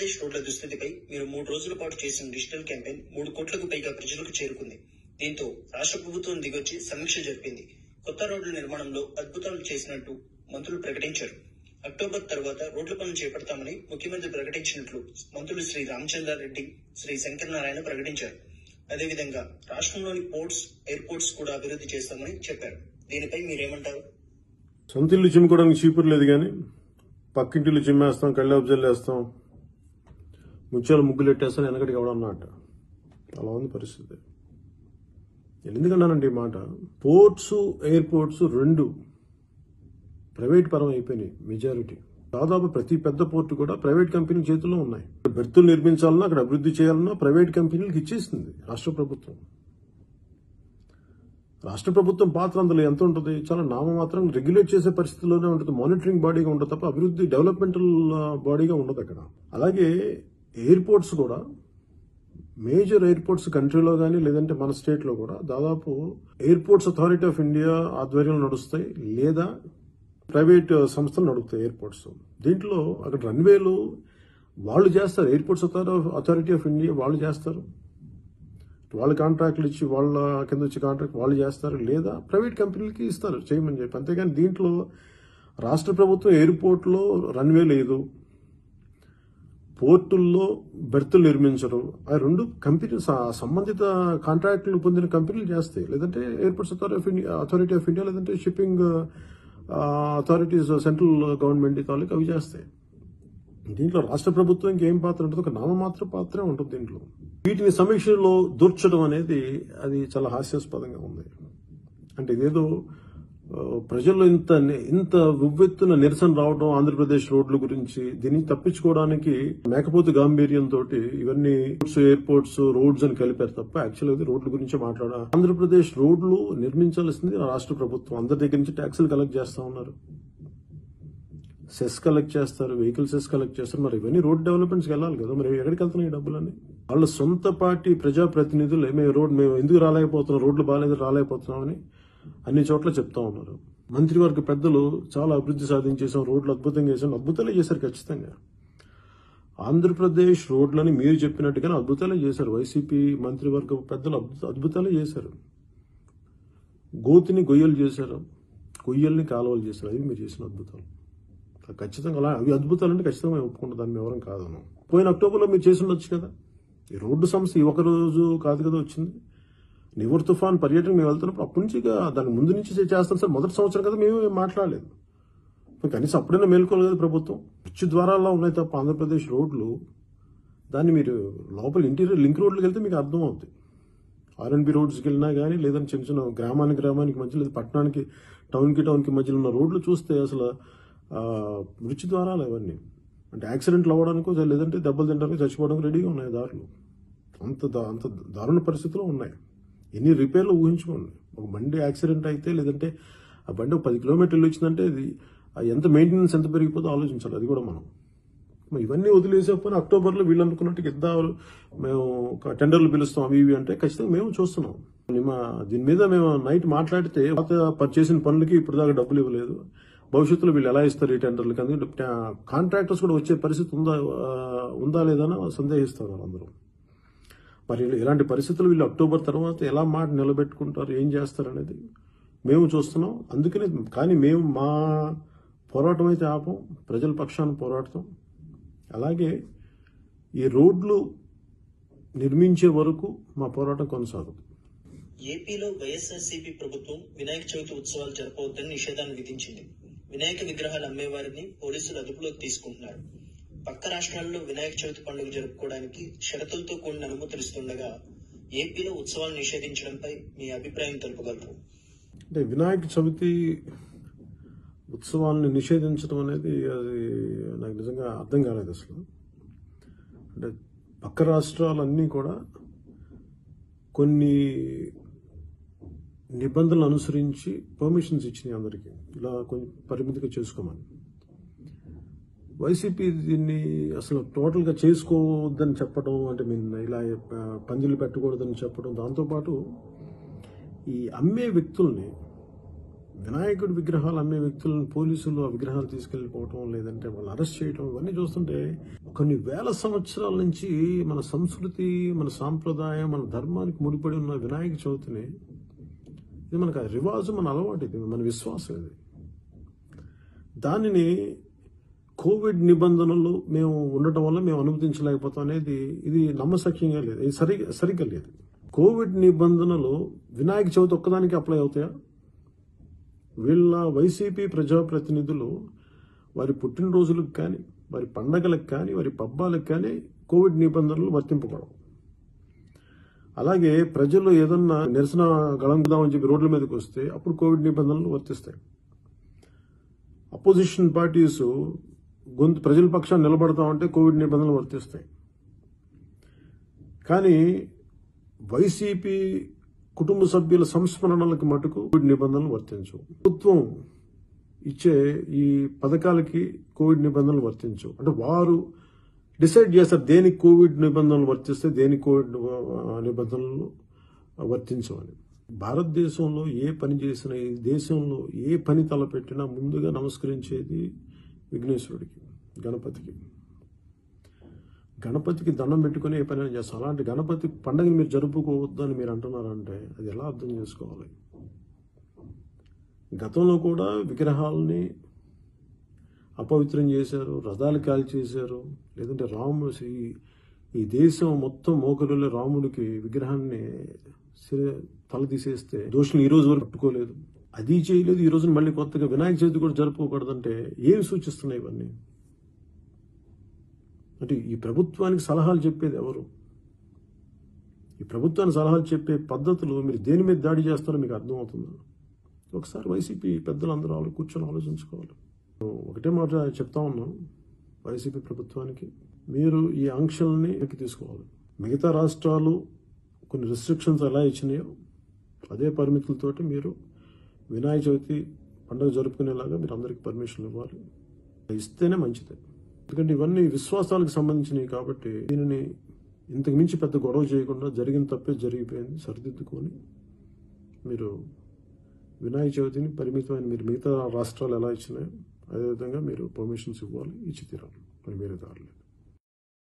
ఆంధ్రప్రదేశ్ రోడ్ల దుస్థితిపై మీరు మూడు రోజుల పాటు చేసిన డిజిటల్ క్యాంపెయిన్ మూడు కోట్లకు పైగా ప్రజలకు చేరుకుంది దీంతో రాష్ట్ర ప్రభుత్వం దిగొచ్చి సమీక్ష జరిపింది కొత్త రోడ్ల నిర్మాణంలో అద్భుతాలు చేసినట్టు మంత్రులు ప్రకటించారు అక్టోబర్ తర్వాత రోడ్ల పనులు చేపడతామని ముఖ్యమంత్రి ప్రకటించినట్లు మంత్రులు శ్రీ రామచంద్రారెడ్డి శ్రీ శంకర్ నారాయణ ప్రకటించారు అదేవిధంగా రాష్ట్రంలోని పోర్ట్స్ ఎయిర్పోర్ట్స్ కూడా అభివృద్ధి చేస్తామని చెప్పారు దీనిపై మీరేమంటారు సొంత ఇల్లు చిమ్ముకోవడానికి చీపురు లేదు కానీ పక్కింటిల్లు చిమ్మేస్తాం కళ్ళాపు జల్లేస్తాం ముత్యాలు ముగ్గులు ఎట్టేస్తాం వెనకటికి ఎవడన్నట్ట అలా ఉంది పరిస్థితి నేను ఎందుకన్నానండి ఈ మాట పోర్ట్స్ ఎయిర్పోర్ట్స్ రెండు ప్రైవేట్ పరం అయిపోయినాయి మెజారిటీ దాదాపు ప్రతి పెద్ద పోర్టు కూడా ప్రైవేట్ కంపెనీ చేతుల్లో ఉన్నాయి బెర్తులు నిర్మించాలన్నా అక్కడ అభివృద్ధి చేయాలన్నా ప్రైవేట్ కంపెనీలకు ఇచ్చేసింది రాష్ట్ర ప్రభుత్వం రాష్ట్ర ప్రభుత్వం పాత్ర అందులో ఎంత ఉంటుంది చాలా నామమాత్రం రెగ్యులేట్ చేసే పరిస్థితిలోనే ఉంటుంది మానిటరింగ్ బాడీగా ఉంటుంది తప్ప అభివృద్ధి డెవలప్మెంటల్ బాడీగా ఉండదు అక్కడ అలాగే ఎయిర్పోర్ట్స్ కూడా మేజర్ ఎయిర్పోర్ట్స్ కంట్రీలో కానీ లేదంటే మన స్టేట్ లో కూడా దాదాపు ఎయిర్పోర్ట్స్ అథారిటీ ఆఫ్ ఇండియా ఆధ్వర్యంలో నడుస్తాయి లేదా ప్రైవేట్ సంస్థలు నడుపుతాయి ఎయిర్పోర్ట్స్ దీంట్లో అక్కడ రన్వేలు వాళ్ళు చేస్తారు ఎయిర్పోర్ట్స్ అథారిటీ ఆఫ్ ఇండియా వాళ్ళు చేస్తారు వాళ్ళ కాంట్రాక్ట్లు ఇచ్చి వాళ్ళ కింద వచ్చి కాంట్రాక్ట్ వాళ్ళు చేస్తారు లేదా ప్రైవేట్ కంపెనీలకి ఇస్తారు చేయమని చెప్పి అంతేగాని దీంట్లో రాష్ట్ర ప్రభుత్వం ఎయిర్పోర్ట్లో రన్వే లేదు పోర్టుల్లో బెర్తులు నిర్మించరు ఆ రెండు కంపెనీ స- సంబంధిత కాంట్రాక్టులు పొందిన కంపెనీలు చేస్తాయి లేదంటే airports authority of India authority of India లేదంటే షిప్పింగ్ అథారిటీస్ సెంట్రల్ గవర్నమెంట్ తాలూకు అవి చేస్తాయి దీంట్లో రాష్ట్ర ప్రభుత్వానికి ఏం పాత్ర ఉంటుంది ఒక నామమాత్ర పాత్రే ఉంటుంది దీంట్లో వీటిని సమీక్షలో దూర్చడం అనేది అది చాలా హాస్యాస్పదంగా ఉంది అంటే ఇదేదో ఆ, ప్రజల్లో ఇంత ఇంత ఉవ్వెత్తున నిరసన రావడం ఆంధ్రప్రదేశ్ రోడ్ల గురించి దీన్ని తప్పించుకోవడానికి మేకపోతు గాంభీర్యంతో ఇవన్నీ ఎయిర్పోర్ట్స్ రోడ్స్ అని కలిపారు తప్ప యాక్చువల్ ఇది రోడ్ల గురించి మాట్లాడ ఆంధ్రప్రదేశ్ రోడ్లు నిర్మించాల్సింది రాష్ట్ర ప్రభుత్వం అందరి దగ్గర నుంచి ట్యాక్సులు కలెక్ట్ చేస్తా ఉన్నారు సెస్ కలెక్ట్ చేస్తారు వెహికల్ సెస్ కలెక్ట్ చేస్తారు మరి ఇవన్నీ రోడ్ డెవలప్మెంట్స్కి వెళ్ళాలి కదా మరి ఎక్కడికి వెళ్తున్నాయి ఈ డబ్బులని వాళ్ళ సొంత పార్టీ ప్రజాప్రతినిధులు మేము రోడ్ మేము ఎందుకు రాలేకపోతున్నాం రోడ్లు బాగాలేదు రాలేకపోతున్నామని అన్ని చోట్ల చెప్తా ఉన్నారు మంత్రివర్గ పెద్దలు చాలా అభివృద్ధి సాధించేసాం రోడ్లు అద్భుతంగా చేసాం అద్భుతాలే చేశారు ఖచ్చితంగా ఆంధ్రప్రదేశ్ రోడ్లని మీరు చెప్పినట్టుగానే అద్భుతాలే చేశారు వైసీపీ మంత్రివర్గ పెద్దలు అద్భుత అద్భుతాలే చేశారు గోతిని గొయ్యలు చేశారు గొయ్యల్ని కాలువలు చేశారు అవి మీరు చేసిన అద్భుతాలు ఖచ్చితంగా అలా అవి అద్భుతాలు అంటే ఖచ్చితంగా మేము ఒప్పుకుంటాం దాన్ని ఎవరం కాదను పోయిన అక్టోబర్లో మీరు చేసి ఉండొచ్చు కదా ఈ రోడ్డు సమస్య ఈ ఒక రోజు కాదు కదా వచ్చింది నివర్ తుఫాన్ పర్యటన మేము వెళ్తున్నప్పుడు అప్పటి నుంచి ఇక దాని ముందు నుంచి చేస్తాం సార్ మొదటి సంవత్సరం కదా మేము ఏం మాట్లాడలేదు మరి కనీసం అప్పుడైనా మేల్కోలేదు కదా ప్రభుత్వం పిచ్చి ద్వారాల్లో ఉన్నాయి తప్ప ఆంధ్రప్రదేశ్ రోడ్లు దాన్ని మీరు లోపల ఇంటీరియర్ లింక్ రోడ్లకు వెళ్తే మీకు అర్థం అవుతుంది ఆర్ఎన్బి రోడ్స్కి వెళ్ళినా కానీ లేదంటే చిన్న చిన్న గ్రామానికి గ్రామానికి మధ్య లేదా పట్టణానికి టౌన్కి టౌన్కి మధ్యలో ఉన్న రోడ్లు చూస్తే అసలు ఆ, మృత్యు ద్వారాలు అవన్నీ అంటే యాక్సిడెంట్లు అవ్వడానికో లేదంటే దెబ్బలు తినడానికి చచ్చిపోవడానికి రెడీగా ఉన్నాయి దారులు అంత దా- అంత దారుణ పరిస్థితుల్లో ఉన్నాయి ఎన్ని రిపేర్లు ఊహించుకోండి ఒక బండి యాక్సిడెంట్ అయితే లేదంటే ఆ బండి ఒక పది కిలోమీటర్లు వచ్చిందంటే ఇది ఆ ఎంత మెయింటెనెన్స్ ఎంత పెరిగిపోతుందో ఆలోచించాలి అది కూడా మనం మరి ఇవన్నీ వదిలేసేపోయిన అక్టోబర్లో వీళ్ళు అనుకున్నట్టు ఇద్దాం మేము ఒక టెండర్లు పిలుస్తాం అవి ఇవి అంటే ఖచ్చితంగా మేము చూస్తున్నాం మా దీని మీద మేము నైట్ మాట్లాడితే పాత ప- చేసిన పనులకి ఇప్పుడు దాకా డబ్బులు ఇవ్వలేదు భవిష్యత్తులో వీళ్ళు ఎలా ఇస్తారు ఈ టెండర్లకి అందుకే కాంట్రాక్టర్స్ కూడా వచ్చే పరిస్థితి ఉందా ఆ, ఉందా లేదా అని సందేహిస్తున్నారు అందరూ మరి ఇలాంటి పరిస్థితులు వీళ్ళు అక్టోబర్ తర్వాత ఎలా మాట నిలబెట్టుకుంటారు ఏం చేస్తారు అనేది మేము చూస్తున్నాం అందుకనే కానీ మేము మా పోరాటం అయితే ఆపం ప్రజల పక్షాన పోరాడతాం అలాగే ఈ రోడ్లు నిర్మించే వరకు మా పోరాటం కొనసాగుతుంది ఏపీలో వైఎస్ఆర్సీపీ ప్రభుత్వం వినాయక చవితి ఉత్సవాలు జరపవద్దని నిషేధాన్ని విధించింది వినాయక విగ్రహాలు అమ్మేవారిని పోలీసులు అదుపులోకి తీసుకుంటున్నారు పక్క రాష్ట్రాల్లో వినాయక చవితి పండుగ జరుపుకోవడానికి షరతులతో కూడిన అనుమతులు ఇస్తుండగా ఏపీలో ఉత్సవాలు నిషేధించడంపై మీ అభిప్రాయం తెలుపగలరు అంటే వినాయక చవితి ఉత్సవాలను నిషేధించడం అనేది అది నాకు నిజంగా అర్థం కాలేదు అసలు అంటే పక్క రాష్ట్రాలన్నీ కూడా కొన్ని నిబంధనలు అనుసరించి పర్మిషన్స్ ఇచ్చినాయి అందరికీ ఇలా కొంచెం పరిమితిగా చేసుకోమని వైసీపీ దీన్ని అసలు టోటల్గా చేసుకోవద్దని చెప్పడం అంటే మీన్ ఇలా ఆ, పందిళ్ళు పెట్టకూడదని చెప్పడం దాంతోపాటు ఈ అమ్మే వ్యక్తుల్ని వినాయకుడి విగ్రహాలు అమ్మే వ్యక్తులను పోలీసులు ఆ విగ్రహాలు తీసుకెళ్లిపోవటం లేదంటే వాళ్ళు అరెస్ట్ చేయటం ఇవన్నీ చూస్తుంటే కొన్ని వేల సంవత్సరాల నుంచి మన సంస్కృతి మన సాంప్రదాయం మన ధర్మానికి ముడిపడి ఉన్న వినాయక చవితిని ఇది మనకు ఆ రివాజు మన అలవాటు ఇది మన విశ్వాసం ఇది దానిని కోవిడ్ నిబంధనలు మేము ఉండటం వల్ల మేము అనుమతించలేకపోతాం అనేది ఇది నమ్మశక్యంగా లేదు ఇది సరి సరిగ్గా లేదు కోవిడ్ నిబంధనలు వినాయక చవితి ఒక్కదానికి అప్లై అవుతాయా వీళ్ళ వైసీపీ ప్రజాప్రతినిధులు వారి పుట్టినరోజులకు కానీ వారి పండగలకు కానీ వారి పబ్బాలకు కానీ కోవిడ్ నిబంధనలు వర్తింపబడవు అలాగే ప్రజలు ఏదన్నా నిరసన గళందామని చెప్పి రోడ్ల మీదకి వస్తే అప్పుడు కోవిడ్ నిబంధనలు వర్తిస్తాయి అపోజిషన్ పార్టీస్ గొంతు ప్రజల పక్షాన్ని నిలబడతామంటే కోవిడ్ నిబంధనలు వర్తిస్తాయి కానీ వైసీపీ కుటుంబ సభ్యుల సంస్మరణలకు మటుకు కోవిడ్ నిబంధనలు వర్తించవు ప్రభుత్వం ఇచ్చే ఈ పథకాలకి కోవిడ్ నిబంధనలు వర్తించవు అంటే వారు డిసైడ్ చేస్తారు దేనికి కోవిడ్ నిబంధనలు వర్తిస్తే దేనికి కోవిడ్ ఆ, నిబంధనలు వర్తించవని భారతదేశంలో ఏ పని చేసినా ఈ దేశంలో ఏ పని తలపెట్టినా ముందుగా నమస్కరించేది విఘ్నేశ్వరుడికి గణపతికి గణపతికి దండం పెట్టుకుని ఏ పని చేస్తాం అలాంటి గణపతి పండుగని మీరు జరుపుకోవద్దు అని మీరు అంటున్నారంటే అది ఎలా అర్థం చేసుకోవాలి గతంలో కూడా విగ్రహాలని అపవిత్రం చేశారు రథాలు కాల్చేశారు లేదంటే రాముడు ఈ- ఈ దేశం మొత్తం మోకరులో రాముడికి విగ్రహాన్ని సిర- తల తీసేస్తే దోషులు ఈ రోజు వరకు పట్టుకోలేదు అది చేయలేదు ఈ రోజు మళ్ళీ కొత్తగా వినాయక చవితి కూడా జరుపుకోకూడదంటే ఏమి సూచిస్తున్నాయి ఇవన్నీ అంటే ఈ ప్రభుత్వానికి సలహాలు చెప్పేది ఎవరు ఈ ప్రభుత్వానికి సలహాలు చెప్పే పద్ధతులు మీరు దేని మీద దాడి చేస్తారో మీకు అర్థమవుతుందా ఒకసారి వైసీపీ పెద్దలు అందరూ ఆలో కూర్చొని ఆలోచించుకోవాలి ఒకటే మాట చెప్తా ఉన్నాం వైసీపీ ప్రభుత్వానికి మీరు ఈ ఆంక్షల్ని వెనక్కి తీసుకోవాలి మిగతా రాష్ట్రాలు కొన్ని రెస్ట్రిక్షన్స్ ఎలా ఇచ్చినాయో అదే పరిమితులతోటి మీరు వినాయక చవితి పండుగ జరుపుకునేలాగా మీరు అందరికీ పర్మిషన్ ఇవ్వాలి ఇస్తేనే మంచిది ఎందుకంటే ఇవన్నీ విశ్వాసాలకు సంబంధించినవి కాబట్టి దీనిని ఇంతకు మించి పెద్ద గొడవ చేయకుండా జరిగిన తప్పే జరిగిపోయింది సరిదిద్దుకొని మీరు వినాయక చవితిని పరిమితమైన మీరు మిగతా రాష్ట్రాలు ఎలా ఇచ్చినాయో అదేవిధంగా మీరు పర్మిషన్స్ ఇవ్వాలి ఇచ్చి తీరాలి మరి వేరే దారులు